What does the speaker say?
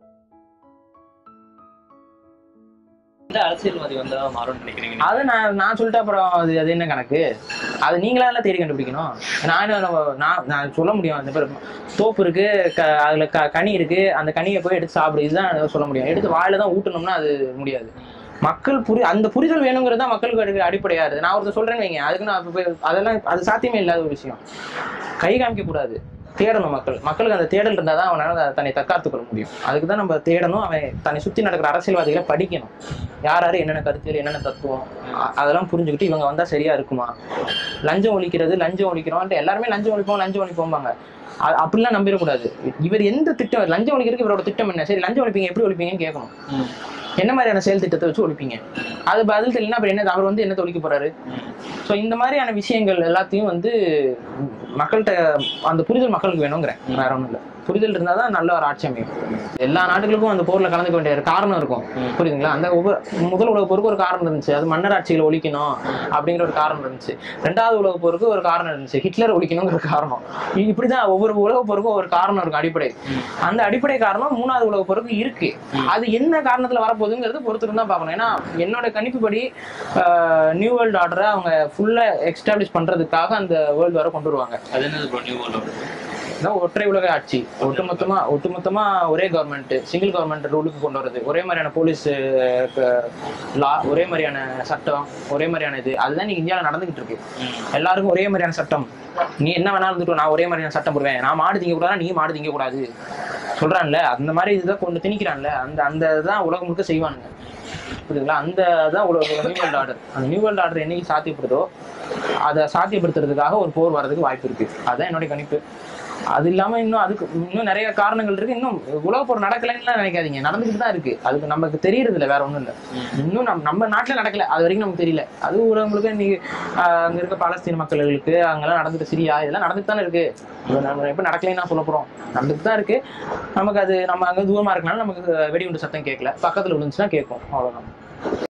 எந்த அரசியல்வாதி வந்தா மாறும்னு நினைக்கிறீங்க நீங்க? அது நான் நான் சொல்லிட்டு அப்புறம் அது அது என்ன கணக்கு அது நீங்களா எல்லாம் தேடி கண்டுபிடிக்கணும் நான் என்ன நம்ம- நான் நான் சொல்ல முடியும் அந்த பேர் தோப்பு இருக்கு க அதுல க கனி இருக்கு அந்த கனியை போய் எடுத்து சாப்பிடு இதுதான் சொல்ல முடியும் எடுத்து வாயில தான் ஊட்டணும்னா அது முடியாது மக்கள் புரி அந்த புரிதல் வேணுங்கிறது தான் மக்களுக்கு அடி- அடிப்படையா இருக்கு நான் ஒருத்தர் சொல்றேன்னு வைங்க அதுக்கு நான் இப்ப போய் அதெல்லாம் அது சாத்தியமே இல்லாத ஒரு விஷயம் கை காமிக்க கூடாது தேடணும் மக்கள் மக்களுக்கு அந்த தேடல் இருந்தால் தான் அவனால தன்னை தற்காத்துக் கொள்ள முடியும் அதுக்கு தான் நம்ம தேடணும் அவன் தன்னை சுற்றி நடக்கிற அரசியல்வாதிகளை படிக்கணும் யார் யார் என்னென்ன கருத்தியல் என்னென்ன தத்துவம் அ- அதெல்லாம் புரிஞ்சுக்கிட்டு இவங்க வந்தா சரியா இருக்குமா லஞ்சம் ஒழிக்கிறது லஞ்சம் ஒழிக்கிறோம் எல்லாருமே லஞ்சம் ஒழிப்போம் லஞ்சம் ஒழிப்போம்பாங்க அ- அப்படிலாம் நம்பிடக்கூடாது இவர் எந்த திட்டம் லஞ்சம் ஒழிக்கிறதுக்கு இவரோட திட்டம் என்ன சரி லஞ்சம் ஒழிப்பீங்க எப்படி ஒழிப்பீங்கன்னு கேட்கணும் ம். என்ன மாதிரியான செயல் திட்டத்தை வச்சு ஒழிப்பீங்க அது பதில் தெரியலனா அப்புறம் என்ன அவர் வந்து என்ன ஒழிக்க போறாரு ஸோ இந்த மாதிரியான விஷயங்கள் எல்லாத்தையும் வந்து மக்கள்கிட்ட அந்த புரிதல் மக்களுக்கு வேணுங்கிறேன் வேற ஒன்றும் இல்லை புரிதல் இருந்தால் தான் நல்ல ஒரு ஆட்சி அமையும் எல்லா நாடுகளுக்கும் அந்த போர்ல கலந்துக்க வேண்டிய ஒரு காரணம் இருக்கும் புரியுதுங்களா அந்த ஒவ்வொரு முதல் உலக போருக்கு ஒரு காரணம் இருந்துச்சு அது மன்னர் ஆட்சிகளை ஒழிக்கணும் அப்படிங்கிற ஒரு காரணம் இருந்துச்சு ரெண்டாவது உலக போருக்கு ஒரு காரணம் இருந்துச்சு ஹிட்லர் ஒழிக்கணுங்கிற ஒரு காரணம் இ- இப்படிதான் ஒவ்வொரு உலக போருக்கும் ஒரு காரணம் இருக்கும் அடிப்படை அந்த அடிப்படை காரணம் மூணாவது உலக போருக்கு இருக்கு அது என்ன காரணத்துல வரப்போகுதுங்கிறது பொறுத்து தான் பார்க்கணும் ஏன்னா என்னோட கணிப்புப்படி நியூ வேர்ல்டு ஆர்டரை அவங்க ஃபுல்லா எக்ஸ்டாப்ளிஷ் பண்றதுக்காக அந்த வேர்ல்டு வாரை கொண்டு வருவாங்க அது என்னது ப்ரோ நியூ வேர்ல்ட் இதான் ஒற்றை உலக ஆட்சி ஒட்டுமொத்தமா ஒட்டுமொத்தமா ஒரே கவர்மெண்ட் சிங்கிள் கவர்மெண்ட் ரூலுக்கு கொண்டு வருது ஒரே மாதிரியான போலீஸ் லா ஒரே மாதிரியான சட்டம் ஒரே மாதிரியான இது அதுதான் நீங்க இந்தியாவில் நடந்துகிட்டு இருக்கு எல்லாருக்கும் ஒரே மாதிரியான சட்டம் நீ என்ன வேணாலும் இருந்துட்டு நான் ஒரே மாதிரியான சட்டம் போடுவேன் நான் மாடு திங்க கூடாது நீ மாடு திங்க கூடாது சொல்றான்ல அந்த மாதிரி இதுதான் கொண்டு திணிக்கிறான்ல அந்த அந்த இதுதான் உலகம் முழுக்க செய்வானுங்க புரியுதுங்களா அந்த தான் உலக நியூ வேர்ல்டு ஆர்டர் அந்த நியூ வேர்ல்டு ஆர்டர் என்னைக்கு சாத்தியப்படுதோ அதை சாத்தியப்படுத்துறதுக்காக ஒரு போர் வர்றதுக்கு வாய்ப்பு இருக்கு அதுதான் என்னுடைய கணிப்பு அது இல்லாம இன்னும் அதுக்கு இன்னும் நிறைய காரணங்கள் இருக்கு இன்னும் உலக போர் நடக்கலைன்னு நினைக்காதீங்க நடந்துகிட்டு தான் இருக்கு அதுக்கு நமக்கு தெரியறது இல்ல வேற ஒண்ணும் இல்ல இன்னும் நம்ம நம்ம நாட்டுல நடக்கல அது வரைக்கும் நமக்கு தெரியல அது உலகம் முழுக்க இன்னைக்கு ஆஹ், அங்க இருக்க பாலஸ்தீன மக்களுக்கு அங்கெல்லாம் நடந்துட்டு சிரியா இதெல்லாம் நடந்துட்டு தானே இருக்கு இது நம்ம எப்ப நடக்கலைன்னு சொல்ல போறோம் நடந்துட்டு தான் இருக்கு நமக்கு அது நம்ம அங்க தூரமா இருக்கனால நமக்கு வெடிகுண்டு சத்தம் கேட்கல பக்கத்துல விழுந்துச்சுன்னா கேட்கும் அவ்வளவுதான்